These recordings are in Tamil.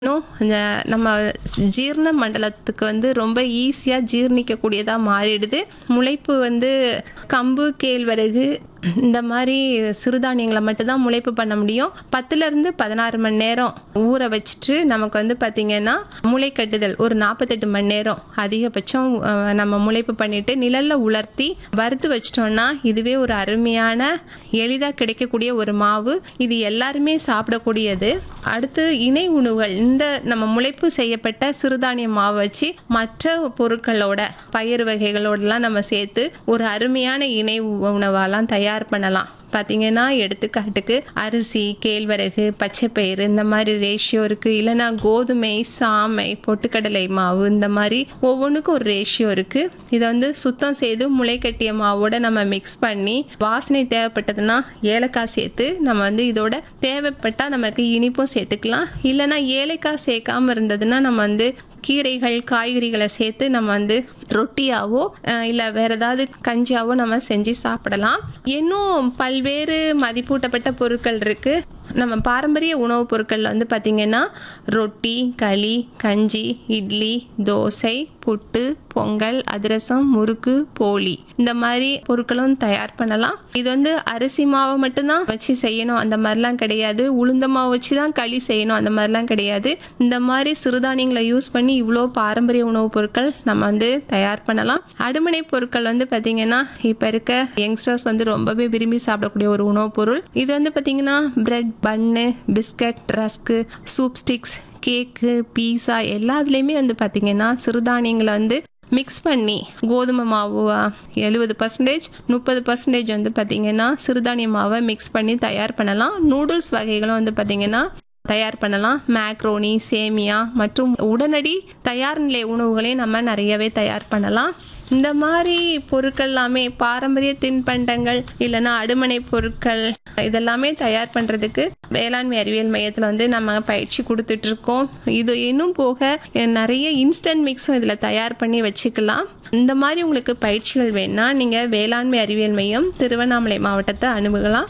இன்னும் இந்த நம்ம ஜீரண மண்டலத்துக்கு வந்து ரொம்ப ஈஸியாக ஜீர்ணிக்கக்கூடியதாக மாறிடுது முளைப்பு வந்து கம்பு கேழ்வரகு இந்த மாதிரி சிறுதானியங்களை மட்டும்தான் முளைப்பு பண்ண முடியும் பத்துலேருந்து பதினாறு மணி நேரம் ஊற வச்சுட்டு நமக்கு வந்து பார்த்திங்கன்னா முளை கட்டுதல் ஒரு நாற்பத்தெட்டு மணி நேரம் அதிகபட்சம் அஹ், நம்ம முளைப்பு பண்ணிட்டு நிழலில் உலர்த்தி வறுத்து வச்சிட்டோம்னா இதுவே ஒரு அருமையான எளிதாக கிடைக்கக்கூடிய ஒரு மாவு இது எல்லாருமே சாப்பிடக்கூடியது அடுத்து இணை உணவுகள் இந்த நம்ம முளைப்பு செய்யப்பட்ட சிறுதானிய மாவு வச்சு மற்ற பொருட்களோட பயிர் வகைகளோடலாம் நம்ம சேர்த்து ஒரு அருமையான இணை உணவாலாம் தயார் பண்ணலாம் பார்த்தீங்கன்னா எடுத்துக்காட்டுக்கு அரிசி கேழ்வரகு பச்சைப்பயிறு இந்த மாதிரி ரேஷியோ இருக்குது இல்லைன்னா கோதுமை சாமை பொட்டுக்கடலை மாவு இந்த மாதிரி ஒவ்வொன்றுக்கும் ஒரு ரேஷியோ இருக்குது இதை வந்து சுத்தம் செய்து முளைக்கட்டிய மாவோட நம்ம மிக்ஸ் பண்ணி வாசனை தேவைப்பட்டதுன்னா ஏலக்காய் சேர்த்து நம்ம வந்து இதோட தேவைப்பட்டால் நமக்கு இனிப்பும் சேர்த்துக்கலாம் இல்லைன்னா ஏலக்காய் சேர்க்காம இருந்ததுன்னா நம்ம வந்து கீரைகள் காய்கறிகளை சேர்த்து நம்ம வந்து ரொட்டியாவோ இல்லை வேற ஏதாவது கஞ்சியாவோ நம்ம செஞ்சு சாப்பிடலாம் இன்னும் பல்வேறு மதிப்பூட்டப்பட்ட பொருட்கள் இருக்கு நம்ம பாரம்பரிய உணவுப் பொருட்களில் வந்து பார்த்திங்கன்னா ரொட்டி களி கஞ்சி இட்லி தோசை புட்டு பொங்கல் அதிரசம் முறுக்கு போலி இந்த மாதிரி பொருட்களும் தயார் பண்ணலாம் இது வந்து அரிசி மாவை மட்டும்தான் வச்சு செய்யணும் அந்த மாதிரிலாம் கிடையாது உளுந்த மாவு வச்சு தான் களி செய்யணும் அந்த மாதிரிலாம் கிடையாது இந்த மாதிரி சிறுதானியங்களை யூஸ் பண்ணி இவ்வளோ பாரம்பரிய உணவுப் பொருட்கள் நம்ம வந்து தயார் பண்ணலாம் அடுமனை பொருட்கள் வந்து பார்த்திங்கன்னா இப்போ இருக்க யங்ஸ்டர்ஸ் வந்து ரொம்பவே விரும்பி சாப்பிடக்கூடிய ஒரு உணவுப் பொருள் இது வந்து பார்த்திங்கன்னா bread bun biscuit rusk soup sticks cake pizza எல்லாத்துலேயுமே வந்து பார்த்திங்கன்னா சிறுதானியங்களை வந்து மிக்ஸ் பண்ணி கோதுமை மாவு எழுபது பர்சன்டேஜ் முப்பது பர்சன்டேஜ் வந்து பார்த்திங்கன்னா சிறுதானிய மாவை மிக்ஸ் பண்ணி தயார் பண்ணலாம் நூடுல்ஸ் வகைகளும் வந்து பார்த்திங்கன்னா தயார் பண்ணலாம் மேக்ரோனி சேமியா மற்றும் உடனடி தயார் நிலை உணவுகளை நம்ம நிறையவே தயார் பண்ணலாம் இந்த மாதிரி பொருட்கள் எல்லாமே பாரம்பரிய தின்பண்டங்கள் இல்லைன்னா அடுமனை பொருட்கள் இதெல்லாமே தயார் பண்ணுறதுக்கு வேளாண்மை அறிவியல் மையத்தில் வந்து நம்ம பயிற்சி கொடுத்துட்டு இருக்கோம் இது இன்னும் போக நிறைய இன்ஸ்டன்ட் மிக்ஸும் இதில் தயார் பண்ணி வச்சுக்கலாம் இந்த மாதிரி உங்களுக்கு பயிற்சிகள் வேணும்னா நீங்கள் வேளாண்மை அறிவியல் மையம் திருவண்ணாமலை மாவட்டத்தை அணுகலாம்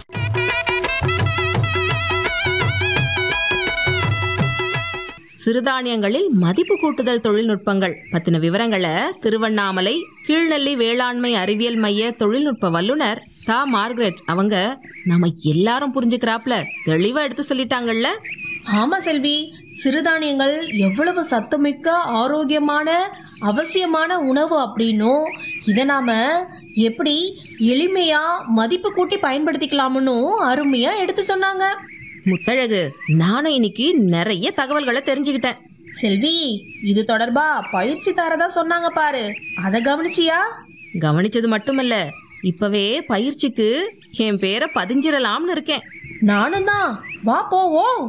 சிறுதானியங்களில் மதிப்பு கூட்டுதல் தொழில்நுட்பங்கள் பத்தின விவரங்களை திருவண்ணாமலை கீழ்நெல்லி வேளாண்மை அறிவியல் மைய தொழில்நுட்ப வல்லுனர் தா மார்கரெட் அவங்க நம்ம எல்லாரும் புரிஞ்சுக்கிறாப்ல தெளிவா எடுத்து சொல்லிட்டாங்கல்ல ஆமா செல்வி சிறுதானியங்கள் எவ்வளவு சத்துமிக்க ஆரோக்கியமான அவசியமான உணவு அப்படின்னும் இதை நாம எப்படி எளிமையா மதிப்பு கூட்டி பயன்படுத்திக்கலாம்னு அருமையா எடுத்து சொன்னாங்க முத்தழகு நானும் இன்னைக்கு நிறைய தகவல்களை தெரிஞ்சுக்கிட்டேன் செல்வி இது தொடர்பா பயிற்சி தரதா சொன்னாங்க பாரு அதை கவனிச்சியா கவனிச்சது மட்டுமல்ல இப்பவே பயிற்சிக்கு என் பேரை பதிஞ்சிடலாம்னு இருக்கேன் நானும் தான் வா போவோம்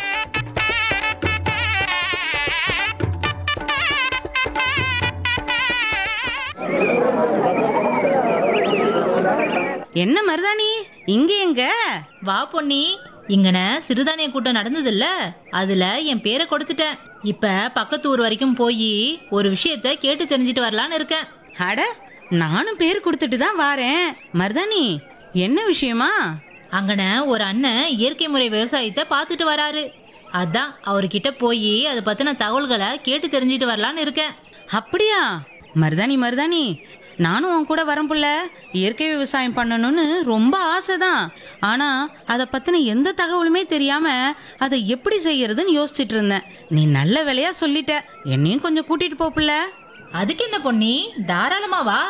என்ன மருதாணி இங்க எங்க வா பொன்னி இங்கன சிறுதானிய கூட்டம் நடந்ததுல்ல அதுல என் பேரை கொடுத்துட்டேன் இப்ப பக்கத்து ஊர் வரைக்கும் போய் ஒரு விஷயத்த கேட்டு தெரிஞ்சிட்டு வரலான்னு இருக்கேன் அட நானும் பேர் கொடுத்துட்டு தான் வாரேன் மருதாணி என்ன விஷயமா அங்கன ஒரு அண்ணன் இயற்கை முறை விவசாயத்தை பார்த்துட்டு வராரு அதான் அவர்கிட்ட போய் அதை பத்தின தகவல்களை கேட்டு தெரிஞ்சிட்டு வரலான்னு இருக்கேன் அப்படியா மருதாணி மருதாணி நானும் உன் கூட வரேன் புள்ள இயற்கை விவசாயம் பண்ணணும்னு ரொம்ப ஆசைதான் ஆனா அதை பத்தின எந்த தகவலுமே தெரியாம அதை எப்படி செய்யறதுன்னு யோசிச்சுட்டு இருந்தேன் நீ நல்ல வேலையா சொல்லிட்ட என்னையும் கொஞ்சம் கூட்டிட்டு போ புள்ள அதுக்கு என்ன பொன்னி தாராளமா வா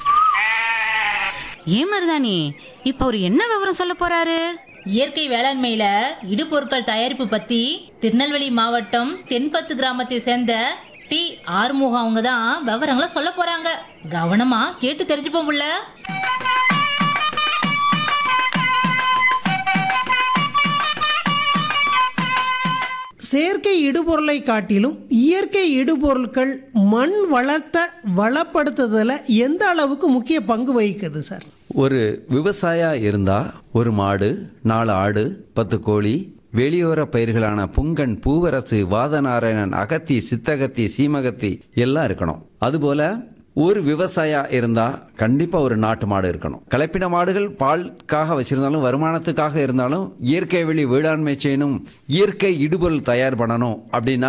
ஏன் மருதாணி இப்ப அவர் என்ன விவரம் சொல்ல போறாரு இயற்கை வேளாண்மையில இடுபொருட்கள் தயாரிப்பு பத்தி திருநெல்வேலி மாவட்டம் தென்பத்து கிராமத்தை சேர்ந்த டி ஆறுமுகம் அவங்க தான் விவரங்களை சொல்ல போறாங்க கவனமா கேட்டு தெரிஞ்சுப்போம் புள்ள செயற்கை இடுபொருளை காட்டிலும் இயற்கை இடுபொருட்கள் மண் வளத்தை வளப்படுத்துதல எந்த அளவுக்கு முக்கிய பங்கு வகிக்குது சார் ஒரு விவசாயா இருந்தா ஒரு மாடு நாலு ஆடு பத்து கோழி வெளியோர பயிர்களான புங்கன் பூவரசு வாதநாராயணன் அகத்தி சித்தகத்தி சீமகத்தி எல்லாம் இருக்கணும் அதுபோல ஒரு விவசாயா இருந்தா கண்டிப்பா ஒரு நாட்டு மாடு இருக்கணும் கலப்பின மாடுகள் பாலுக்காக வச்சிருந்தாலும் வருமானத்துக்காக இருந்தாலும் இயற்கை வழி வேளாண்மை செய்யணும் இயற்கை இடுபொருள் தயார் பண்ணணும் அப்படின்னா